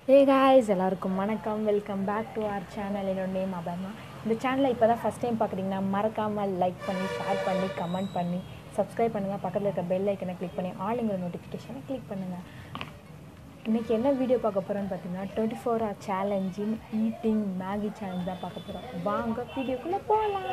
ஹே guys எல்லாருக்கும் வணக்கம் welcome back to our channel என்னோட நேம் அபர்ணா இந்த சேனலை இப்போ தான் ஃபஸ்ட் டைம் பார்க்குறீங்கன்னா மறக்காமல் லைக் பண்ணி ஷேர் பண்ணி கமெண்ட் பண்ணி சப்ஸ்கிரைப் பண்ணுங்கள் பக்கத்தில் இருக்க பெல் ஐக்கனை கிளிக் பண்ணி ஆளுங்கிற நோட்டிஃபிகேஷனை கிளிக் பண்ணுங்கள் இன்றைக்கி என்ன வீடியோ பார்க்க போகிறோன்னு பார்த்தீங்கன்னா டுவெண்ட்டி ஃபோர் ஹவர் சேலஞ்சின் ஈட்டிங் மேகி சேலஞ்ச் தான் பார்க்க போகிறோம் வாங்க வீடியோக்குள்ளே போகலாம்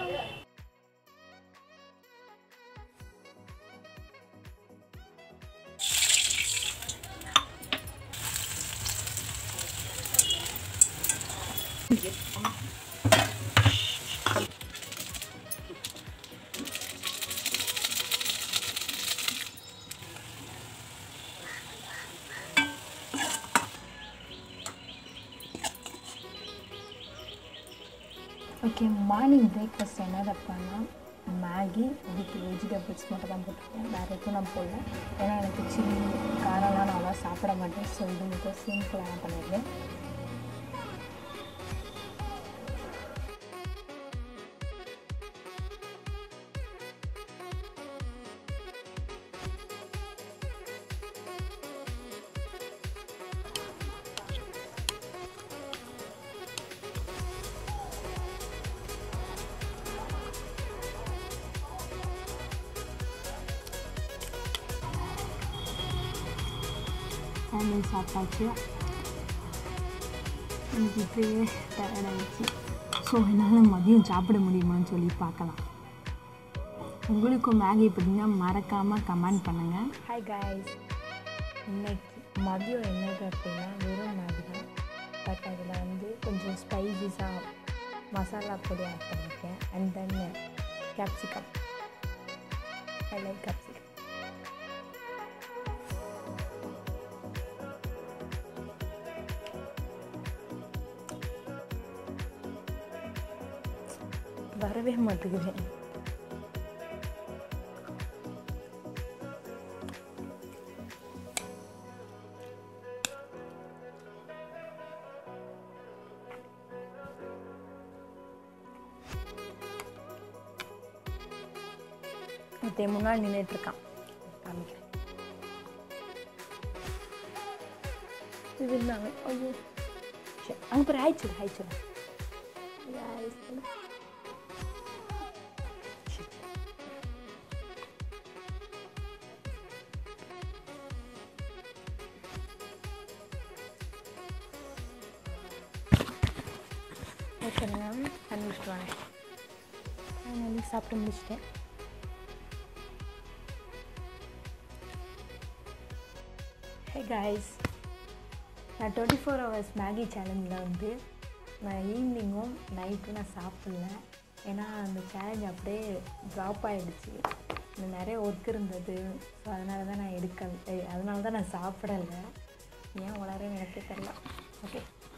ஓகே மார்னிங் பிரேக்ஃபாஸ்ட் என்ன வைப்பேன்னா மேகி வித் வெஜிடபிள்ஸ் மட்டும் தான் போட்டிருக்கேன் வேறு எதுவும் நான் போடல ஏன்னா எனக்கு சில்லி காரம்லாம் நான் அவ்வளோ சாப்பிட மாட்டேன் ஸோ இது மட்டும் சிம்பிளாக நான் பண்ணிடுறேன் ஃபேமிலி சாப்பிட்டாச்சு எனக்கு இப்போயே டயர்டாகிடுச்சு ஸோ என்னால் மதியம் சாப்பிட முடியுமான்னு சொல்லி பார்க்கலாம் உங்களுக்கும் மேகி பிடிங்கன்னா மறக்காமல் கமெண்ட் பண்ணுங்கள் ஹாய் காய்ஸ் இன்னைக்கு மதியம் என்னது அப்படின்னா வெறும் மேகி தான் பட் அதில் வந்து கொஞ்சம் ஸ்பைசிஸாக மசாலா பொடி ஆட் பண்ணியிருக்கேன் and then capsicum I like capsicum வரவே மாட்டேங்குது ஒருத்தன் முன்னாடி நின்றுட்டு இருக்கான் காமிக்கிறேன் இது இருந்தாங்க ஐயோ சரி அங்கே போய் ஹாய் சொல்லு ஹாய் சொல்லு ஹாய் சொல்லு ஓகேங்க தண்ணி விட்டு வாங்க ஃபைனலி சாப்பிட்டு முடிச்சிட்டேன் ஹே காய்ஸ் நான் டுவெண்ட்டி ஃபோர் ஹவர்ஸ் மேகி சேலஞ்சில் வந்து நான் ஈவினிங்கும் நைட்டும் நான் சாப்பிடல ஏன்னா அந்த சேலஞ்ச் அப்படியே ட்ராப் ஆகிடுச்சு இன்னும் நிறைய ஒர்க் இருந்தது ஸோ அதனால தான் நான் எடுக்க அதனால தான் நான் சாப்பிடலை ஏன் வளரேன்னு எனக்கே தெரில ஓகே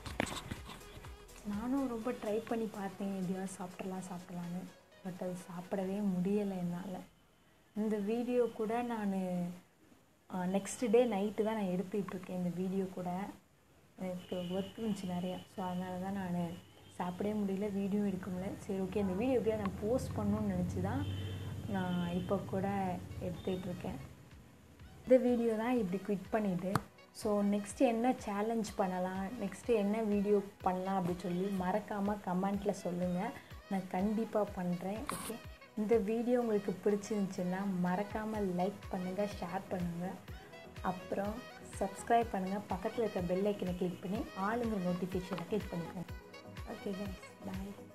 நானும் ரொம்ப ட்ரை பண்ணி பார்த்தேன் எப்படியாவது சாப்பிடலாம் சாப்பிடலான்னு பட் அது சாப்பிடவே முடியலை என்னால் இந்த வீடியோ கூட நான் நெக்ஸ்ட் டே நைட்டு தான் நான் எடுத்துக்கிட்டு இருக்கேன் இந்த வீடியோ கூட எனக்கு ஒர்க் இருந்துச்சு நிறையா ஸோ அதனால தான் நான் சாப்பிடவே முடியல வீடியோ எடுக்க முடியல சரி ஓகே இந்த வீடியோ எப்படியா நான் போஸ்ட் பண்ணணும்னு நினச்சி தான் நான் இப்போ கூட எடுத்துகிட்டு இருக்கேன் இந்த வீடியோ தான் இப்படி குவிட் பண்ணிவிட்டு ஸோ நெக்ஸ்ட்டு என்ன சேலஞ்ச் பண்ணலாம் நெக்ஸ்ட்டு என்ன வீடியோ பண்ணலாம் அப்படின்னு சொல்லி மறக்காமல் கமெண்ட்டில் சொல்லுங்கள் நான் கண்டிப்பாக பண்ணுறேன் ஓகே இந்த வீடியோ உங்களுக்கு பிடிச்சிருந்துச்சுன்னா மறக்காமல் லைக் பண்ணுங்கள் ஷேர் பண்ணுங்கள் அப்புறம் சப்ஸ்கிரைப் பண்ணுங்கள் பக்கத்தில் இருக்க பெல் ஐக்கனை கிளிக் பண்ணி ஆளுங்க நோட்டிஃபிகேஷனை கிளிக் பண்ணிக்கோங்க ஓகே பாய்